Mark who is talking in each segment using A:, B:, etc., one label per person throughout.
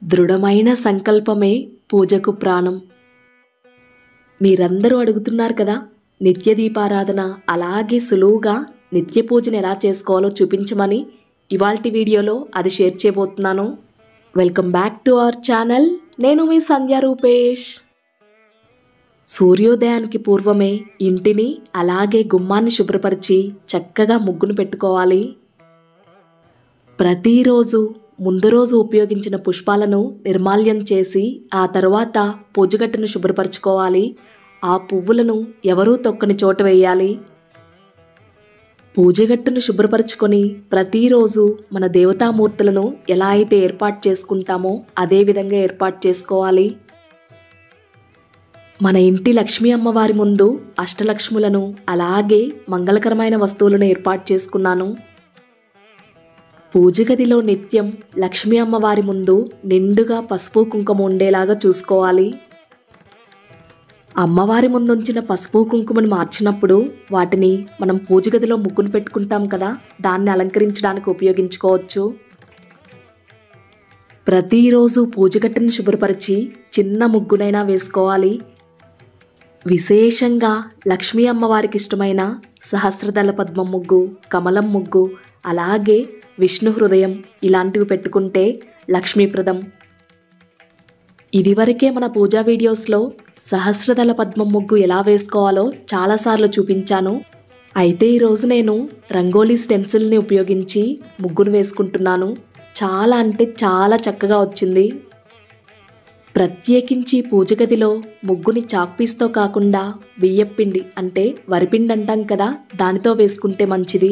A: దృఢమైన సంకల్పమే పూజకు ప్రాణం మీరందరూ అడుగుతున్నారు కదా నిత్య దీపారాధన అలాగే సులువుగా నిత్య పూజను ఎలా చేసుకోవాలో చూపించమని ఇవాల్టి వీడియోలో అది షేర్ చేయబోతున్నాను welcome back to our channel నేను మీ సంధ్య రూపేష్ సూర్యోదయానికి పూర్వమే ఇంటిని అలాగే గుమ్మాన్ని శుభ్రపరిచి చక్కగా ముగ్గును పెట్టుకోవాలి ప్రతిరోజు ముందు రోజు ఉపయోగించిన పుష్పాలను నిర్మాల్యం చేసి ఆ తరువాత పూజగట్టును శుభ్రపరచుకోవాలి ఆ పువ్వులను ఎవరూ తొక్కని చోట వేయాలి పూజగట్టును శుభ్రపరచుకొని ప్రతిరోజు మన దేవతామూర్తులను ఎలా అయితే ఏర్పాటు చేసుకుంటామో అదే విధంగా ఏర్పాటు చేసుకోవాలి మన ఇంటి లక్ష్మీ అమ్మవారి ముందు అష్టలక్ష్ములను అలాగే మంగళకరమైన వస్తువులను ఏర్పాటు చేసుకున్నాను పూజ గదిలో నిత్యం లక్ష్మీ అమ్మవారి ముందు నిండుగా పసుపు కుంకుమ ఉండేలాగా చూసుకోవాలి అమ్మవారి ముందుంచిన పసుపు కుంకుమను మార్చినప్పుడు వాటిని మనం పూజ గదిలో ముగ్గును పెట్టుకుంటాం కదా దాన్ని అలంకరించడానికి ఉపయోగించుకోవచ్చు ప్రతిరోజు పూజగట్టును శుభ్రపరిచి చిన్న ముగ్గునైనా వేసుకోవాలి విశేషంగా లక్ష్మీ అమ్మవారికి ఇష్టమైన సహస్రదళ పద్మం ముగ్గు కమలం ముగ్గు అలాగే విష్ణు హృదయం ఇలాంటివి పెట్టుకుంటే లక్ష్మీప్రదం ఇదివరకే మన పూజా వీడియోస్లో సహస్రదళ పద్మం ముగ్గు ఎలా వేసుకోవాలో చాలాసార్లు చూపించాను అయితే ఈరోజు నేను రంగోలీ స్టెన్సిల్ని ఉపయోగించి ముగ్గును వేసుకుంటున్నాను చాలా అంటే చాలా చక్కగా వచ్చింది ప్రత్యేకించి పూజ గదిలో ముగ్గుని చాక్పీస్తో కాకుండా బియ్యపిండి అంటే వరిపిండి అంటాం కదా దానితో వేసుకుంటే మంచిది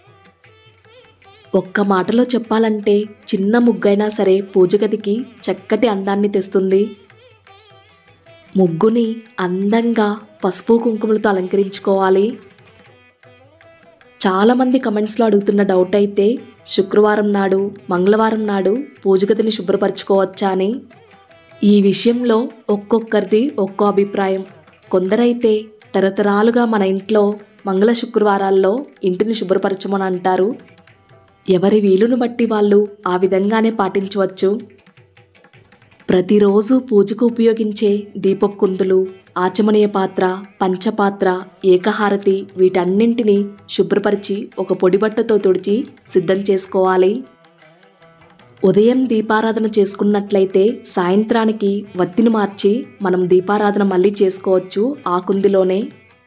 A: ఒక్క మాటలో చెప్పాలంటే చిన్న ముగ్గైనా సరే పూజ గదికి చక్కటి అందాన్ని తెస్తుంది ముగ్గుని అందంగా పసుపు కుంకుమలతో అలంకరించుకోవాలి చాలామంది కమెంట్స్లో అడుగుతున్న డౌట్ అయితే శుక్రవారం నాడు మంగళవారం నాడు పూజ గదిని శుభ్రపరచుకోవచ్చా అని ఈ విషయంలో ఒక్కొక్కరిది ఒక్కో అభిప్రాయం కొందరైతే తరతరాలుగా మన ఇంట్లో మంగళ శుక్రవారాల్లో ఇంటిని శుభ్రపరచమని అంటారు ఎవరి వీలును బట్టి వాళ్ళు ఆ విధంగానే పాటించవచ్చు ప్రతిరోజు పూజకు ఉపయోగించే దీపపు కుందులు ఆచమనీయ పాత్ర పంచపాత్ర ఏకహారతి వీటన్నింటినీ శుభ్రపరిచి ఒక పొడిబట్టతో తుడిచి సిద్ధం చేసుకోవాలి ఉదయం దీపారాధన చేసుకున్నట్లయితే సాయంత్రానికి వత్తిని మార్చి మనం దీపారాధన మళ్ళీ చేసుకోవచ్చు ఆ కుందిలోనే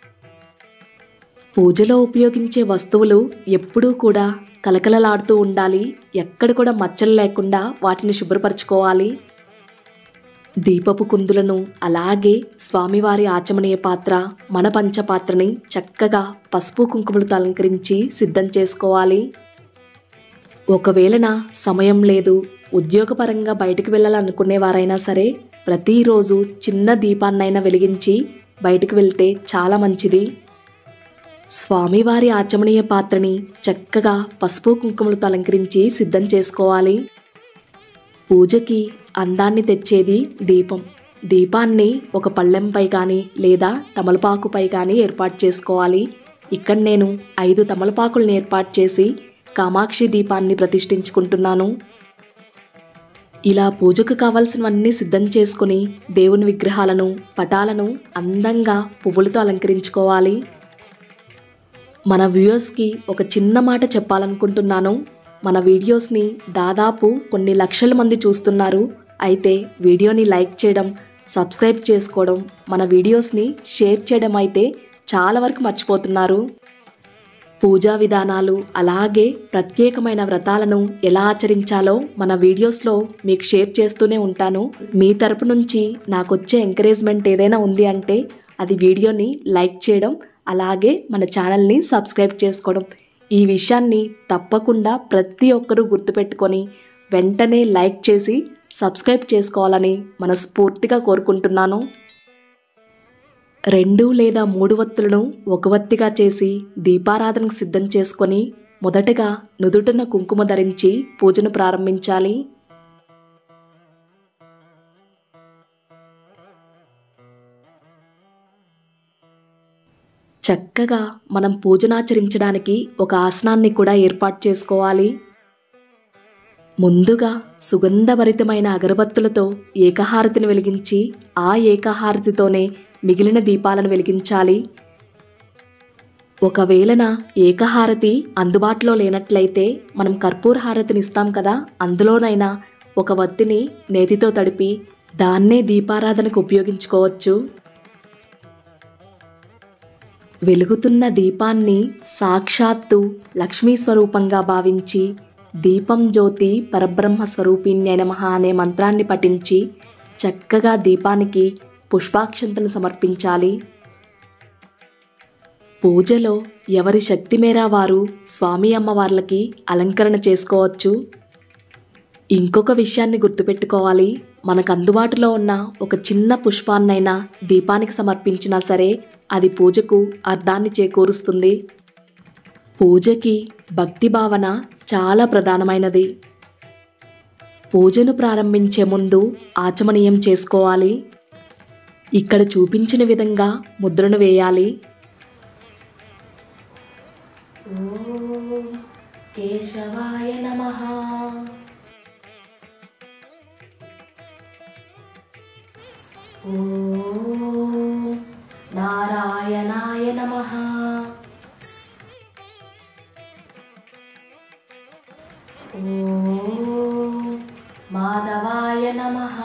A: పూజలో ఉపయోగించే వస్తువులు ఎప్పుడూ కూడా కలకలలాడుతూ ఉండాలి ఎక్కడ కూడా మచ్చలు లేకుండా వాటిని శుభ్రపరచుకోవాలి దీపపు కుందులను అలాగే స్వామివారి ఆచమనీయ పాత్ర మన పంచపాత్రని చక్కగా పసుపు కుంకుమలతో అలంకరించి సిద్ధం చేసుకోవాలి ఒకవేళ నా సమయం లేదు ఉద్యోగపరంగా బయటకు వెళ్ళాలనుకునే వారైనా సరే ప్రతిరోజు చిన్న దీపాన్నైనా వెలిగించి బయటకు వెళ్తే చాలా మంచిది స్వామివారి ఆచమనీయ పాత్రని చక్కగా పసుపు కుంకుమలతో అలంకరించి సిద్ధం చేసుకోవాలి పూజకి అందాన్ని తెచ్చేది దీపం దీపాన్ని ఒక పళ్ళెంపై కానీ లేదా తమలపాకుపై కానీ ఏర్పాటు చేసుకోవాలి ఇక్కడ నేను ఐదు తమలపాకులను ఏర్పాటు చేసి కామాక్షి దీపాన్ని ప్రతిష్ఠించుకుంటున్నాను ఇలా పూజకు కావాల్సినవన్నీ సిద్ధం చేసుకుని దేవుని విగ్రహాలను పటాలను అందంగా పువ్వులతో అలంకరించుకోవాలి మన వ్యూయర్స్కి ఒక చిన్న మాట చెప్పాలనుకుంటున్నాను మన వీడియోస్ని దాదాపు కొన్ని లక్షల మంది చూస్తున్నారు అయితే వీడియోని లైక్ చేయడం సబ్స్క్రైబ్ చేసుకోవడం మన వీడియోస్ని షేర్ చేయడం అయితే చాలా వరకు మర్చిపోతున్నారు పూజా విధానాలు అలాగే ప్రత్యేకమైన వ్రతాలను ఎలా ఆచరించాలో మన వీడియోస్లో మీకు షేర్ చేస్తూనే ఉంటాను మీ తరపు నుంచి నాకొచ్చే ఎంకరేజ్మెంట్ ఏదైనా ఉంది అంటే అది వీడియోని లైక్ చేయడం అలాగే మన ఛానల్ని సబ్స్క్రైబ్ చేసుకోవడం ఈ విషయాన్ని తప్పకుండా ప్రతి ఒక్కరూ గుర్తుపెట్టుకొని వెంటనే లైక్ చేసి సబ్స్క్రైబ్ చేసుకోవాలని మనస్ఫూర్తిగా కోరుకుంటున్నాను రెండు లేదా మూడు వత్తులను ఒక వత్తిగా చేసి దీపారాధనకు సిద్ధం చేసుకొని మొదటగా నుదుటిన కుంకుమ ధరించి పూజను ప్రారంభించాలి చక్కగా మనం పూజనాచరించడానికి ఒక ఆసనాన్ని కూడా ఏర్పాటు చేసుకోవాలి ముందుగా సుగంధభరితమైన అగరబత్తులతో ఏకహారతిని వెలిగించి ఆ ఏకహారతితోనే మిగిలిన దీపాలను వెలిగించాలి ఒకవేళన ఏకహారతి అందుబాటులో లేనట్లయితే మనం కర్పూర హారతిని ఇస్తాం కదా అందులోనైనా ఒక వత్తిని నేతితో తడిపి దాన్నే దీపారాధనకు ఉపయోగించుకోవచ్చు వెలుగుతున్న దీపాన్ని సాక్షాత్తు లక్ష్మీ స్వరూపంగా భావించి దీపం జ్యోతి పరబ్రహ్మ స్వరూపిణ్య నమః అనే మంత్రాన్ని పఠించి చక్కగా దీపానికి పుష్పాక్షంతలు సమర్పించాలి పూజలో ఎవరి శక్తి మేర వారు స్వామి అమ్మవార్లకి అలంకరణ చేసుకోవచ్చు ఇంకొక విషయాన్ని గుర్తుపెట్టుకోవాలి మనకు అందుబాటులో ఉన్న ఒక చిన్న పుష్పాన్నైనా దీపానికి సమర్పించినా సరే అది పూజకు అర్థాన్ని చేకూరుస్తుంది పూజకి భక్తి భావన చాలా ప్రధానమైనది పూజను ప్రారంభించే ముందు ఆచమనీయం చేసుకోవాలి ఇక్కడ చూపించిన విధంగా ముద్రను వేయాలి ఓం కేశవాయ నమః ఓం నారాయణాయ నమః ఓం మాధవాయ నమః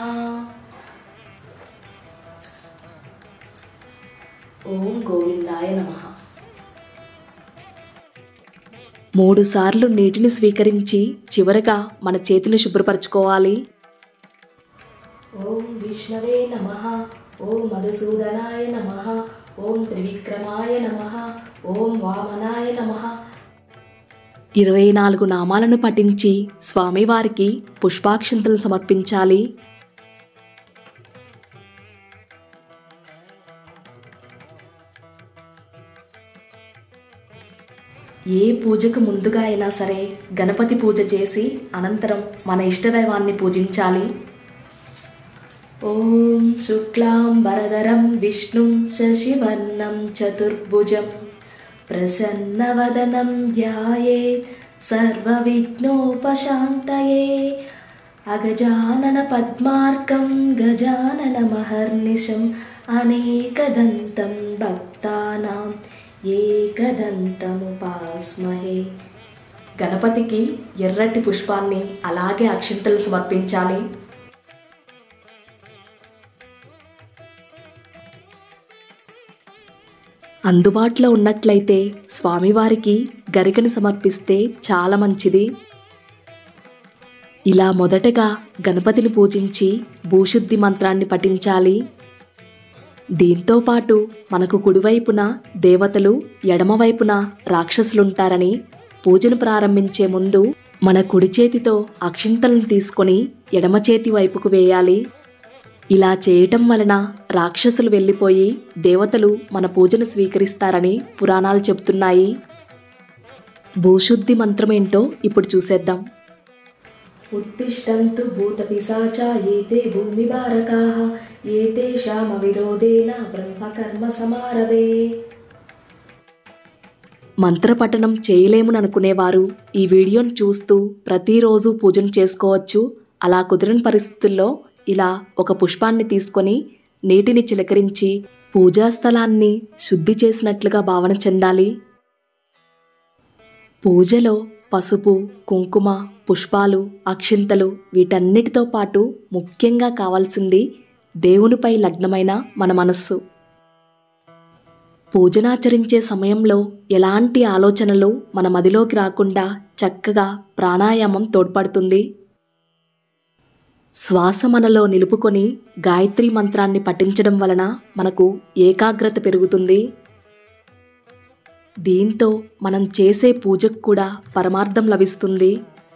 A: ఓం గోవిందాయ నమః మూడు సార్లు నీటిని స్వీకరించి చివరగా మన చేతిని శుభ్రపరచుకోవాలి ఓం విష్ణవే నమ ఓం మధుసూదనాయ నమ ఓం త్రివిక్రమాయ నమ ఓం వామనాయ నమ ఇరవై నాలుగు నామాలను పఠించి స్వామివారికి పుష్పాక్షంతలు సమర్పించాలి ఏ పూజకు ముందుగా అయినా సరే గణపతి పూజ చేసి అనంతరం మన ఇష్టదైవాన్ని పూజించాలి ఓం శుక్లాం వరదరం విష్ణుం శశివర్ణం చతుర్భుజం ప్రసన్నవదనం ధ్యాయేత్ సర్వవిఘ్నోపశాంతయే అగజానన పద్మార్కం గజాననమహర్నిశం అనేకదంతం భక్తానాం ఏకదంతముపాస్మహే గణపతికి ఎర్రటి పుష్పాన్ని అలాగే అక్షింతలు సమర్పించాలి అందుబాటులో ఉన్నట్లయితే స్వామివారికి గరికను సమర్పిస్తే చాలా మంచిది ఇలా మొదటగా గణపతిని పూజించి భూశుద్ధి మంత్రాన్ని పఠించాలి దీంతో పాటు మనకు కుడివైపున దేవతలు ఎడమవైపున రాక్షసులుంటారని పూజను ప్రారంభించే ముందు మన కుడి చేతితో అక్షింతలను తీసుకొని ఎడమ చేతి వైపుకు వేయాలి ఇలా చేయటం వలన రాక్షసులు వెళ్ళిపోయి దేవతలు మన పూజను స్వీకరిస్తారని పురాణాలు చెబుతున్నాయి భూశుద్ధి మంత్రమేంటో ఇప్పుడు చూసేద్దాం ఉత్తిష్టంతు భూత పిశాచా ఏతే భూమి భారకా ఏతేషామ విరోధేన బ్రహ్మకర్మ సమారవే మంత్రపఠనం చేయలేమని అనుకునేవారు ఈ వీడియోను చూస్తూ ప్రతిరోజు పూజను చేసుకోవచ్చు అలా కుదిరని పరిస్థితుల్లో ఇలా ఒక పుష్పాన్ని తీసుకొని నీటిని చిలకరించి పూజా స్థలాన్ని శుద్ధి చేసినట్లుగా భావన చెందాలి పూజలో పసుపు కుంకుమ పుష్పాలు అక్షింతలు వీటన్నిటితో పాటు ముఖ్యంగా కావాల్సింది దేవునిపై లగ్నమైన మన మనస్సు పూజనాచరించే సమయంలో ఎలాంటి ఆలోచనలు మన మదిలోకి రాకుండా చక్కగా ప్రాణాయామం తోడ్పడుతుంది శ్వాస మనలో నిలుపుకొని గాయత్రి మంత్రాన్ని పఠించడం వలన మనకు ఏకాగ్రత పెరుగుతుంది దీంతో మనం చేసే పూజకు కూడా పరమార్థం లభిస్తుంది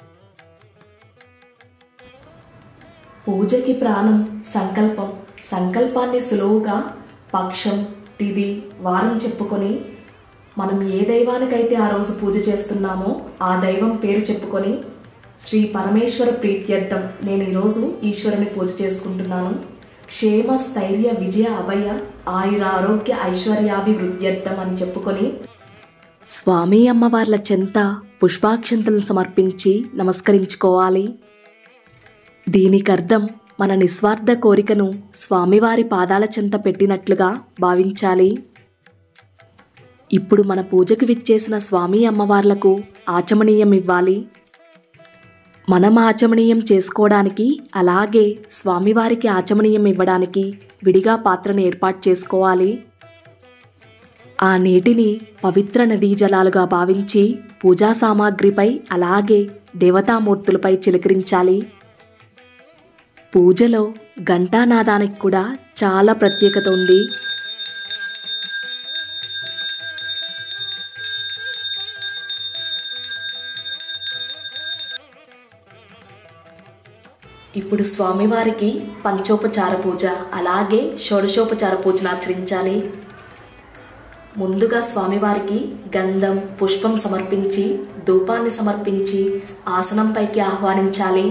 A: పూజకి ప్రాణం సంకల్పం సంకల్పాన్ని సులువుగా పక్షం తిది వారం చెప్పుకొని మనం ఏ దైవానికైతే ఆ రోజు పూజ చేస్తున్నామో ఆ దైవం పేరు చెప్పుకొని శ్రీ పరమేశ్వర ప్రీత్యర్థం నేను ఈరోజు ఈశ్వరుని పూజ చేసుకుంటున్నాను క్షేమ స్థైర్య విజయ అభయ ఆయుర ఆరోగ్య ఐశ్వర్యాభివృద్ధ్యర్థం అని చెప్పుకొని స్వామి అమ్మవార్ల చెంత పుష్పాక్షంతలను సమర్పించి నమస్కరించుకోవాలి దీనికర్థం మన నిస్వార్థ కోరికను స్వామివారి పాదాల చెంత పెట్టినట్లుగా భావించాలి ఇప్పుడు మన పూజకు విచ్చేసిన స్వామి అమ్మవార్లకు ఆచమనీయం ఇవ్వాలి మనం ఆచమనీయం చేసుకోవడానికి అలాగే స్వామివారికి ఆచమనీయం ఇవ్వడానికి విడిగా పాత్రను ఏర్పాటు చేసుకోవాలి ఆ నీటిని పవిత్ర నదీ జలాలుగా భావించి పూజా సామాగ్రిపై అలాగే దేవతామూర్తులపై చిలకరించాలి పూజలో ఘంటానాదానికి కూడా చాలా ప్రత్యేకత ఉంది ఇప్పుడు స్వామివారికి పంచోపచార పూజ అలాగే షోడశోపచార పూజను ఆచరించాలి ముందుగా స్వామివారికి గంధం పుష్పం సమర్పించి ధూపాన్ని సమర్పించి ఆసనంపైకి ఆహ్వానించాలి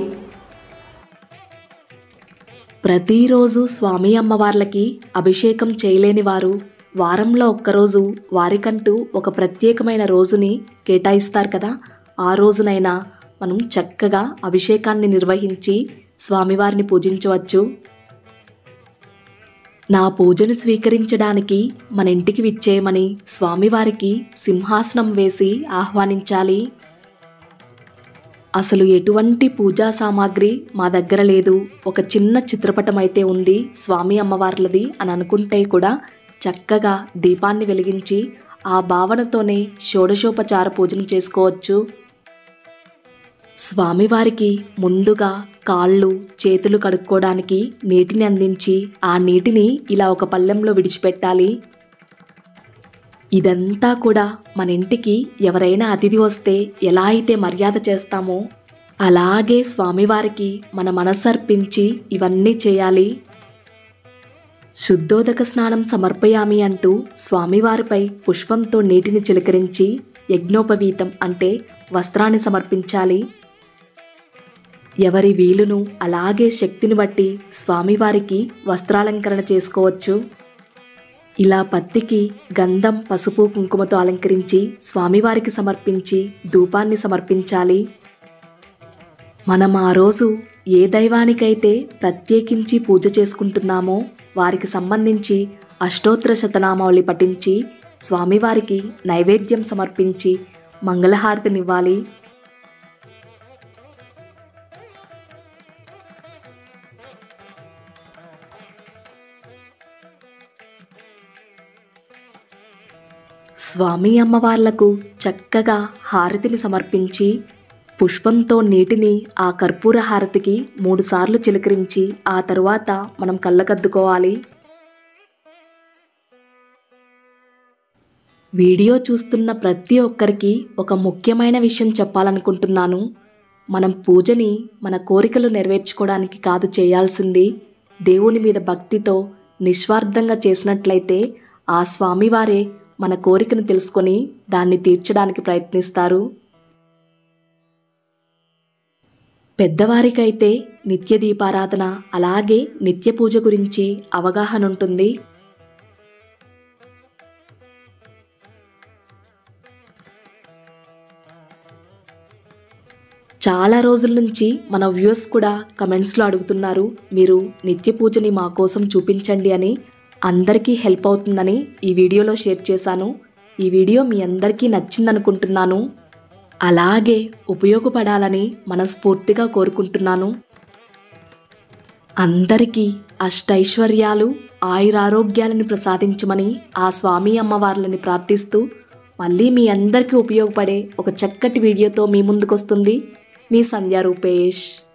A: ప్రతిరోజు స్వామి అమ్మవార్లకి అభిషేకం చేయలేని వారు వారంలో ఒక్కరోజు వారికంటూ ఒక ప్రత్యేకమైన రోజుని కేటాయిస్తారు కదా ఆ రోజునైనా మనం చక్కగా అభిషేకాన్ని నిర్వహించి స్వామివారిని పూజించవచ్చు నా పూజను స్వీకరించడానికి మన ఇంటికి విచ్చేయమని స్వామివారికి సింహాసనం వేసి ఆహ్వానించాలి అసలు ఎటువంటి పూజా సామాగ్రి మా దగ్గర లేదు ఒక చిన్న చిత్రపటం అయితే ఉంది స్వామి అమ్మవార్లది అని అనుకుంటే కూడా చక్కగా దీపాన్ని వెలిగించి ఆ భావనతోనే షోడశోపచార పూజను చేసుకోవచ్చు స్వామివారికి ముందుగా కాళ్ళు చేతులు కడుక్కోవడానికి నీటిని అందించి ఆ నీటిని ఇలా ఒక పళ్ళెంలో విడిచిపెట్టాలి ఇదంతా కూడా మన ఇంటికి ఎవరైనా అతిథి వస్తే ఎలా అయితే మర్యాద చేస్తామో అలాగే స్వామివారికి మన మనసర్పించి ఇవన్నీ చేయాలి శుద్ధోదక స్నానం సమర్పయామి అంటూ స్వామివారిపై పుష్పంతో నీటిని చిలకరించి యజ్ఞోపవీతం అంటే వస్త్రాన్ని సమర్పించాలి ఎవరి వీలును అలాగే శక్తిని బట్టి స్వామివారికి వస్త్రాలంకరణ చేసుకోవచ్చు ఇలా పత్తికి గంధం పసుపు కుంకుమతో అలంకరించి స్వామివారికి సమర్పించి ధూపాన్ని సమర్పించాలి మనం ఆ రోజు ఏ దైవానికైతే ప్రత్యేకించి పూజ చేసుకుంటున్నామో వారికి సంబంధించి అష్టోత్తర శతనామావళి పఠించి స్వామివారికి నైవేద్యం సమర్పించి మంగళహారతినివ్వాలి స్వామి అమ్మవార్లకు చక్కగా హారతిని సమర్పించి పుష్పంతో నీటిని ఆ కర్పూర హారతికి మూడుసార్లు చిలకరించి ఆ తరువాత మనం కళ్ళకద్దుకోవాలి వీడియో చూస్తున్న ప్రతి ఒక్కరికి ఒక ముఖ్యమైన విషయం చెప్పాలనుకుంటున్నాను మనం పూజని మన కోరికలు నెరవేర్చుకోవడానికి కాదు చేయాల్సింది దేవుని మీద భక్తితో నిస్వార్థంగా చేసినట్లయితే ఆ స్వామివారే మన కోరికను తెలుసుకొని దాన్ని తీర్చడానికి ప్రయత్నిస్తారు పెద్దవారికైతే నిత్య దీపారాధన అలాగే నిత్య పూజ గురించి అవగాహన ఉంటుంది చాలా రోజుల నుంచి మన వ్యూవర్స్ కూడా కమెంట్స్లో అడుగుతున్నారు మీరు నిత్య పూజని మా కోసం చూపించండి అని అందరికీ హెల్ప్ అవుతుందని ఈ వీడియోలో షేర్ చేశాను ఈ వీడియో మీ అందరికీ నచ్చిందనుకుంటున్నాను అలాగే ఉపయోగపడాలని మనస్ఫూర్తిగా కోరుకుంటున్నాను అందరికీ అష్టైశ్వర్యాలు ఆయురారోగ్యాలను ప్రసాదించమని ఆ స్వామి అమ్మవార్లని ప్రార్థిస్తూ మళ్ళీ మీ అందరికీ ఉపయోగపడే ఒక చక్కటి వీడియోతో మీ ముందుకొస్తుంది మీ సంధ్యా రూపేష్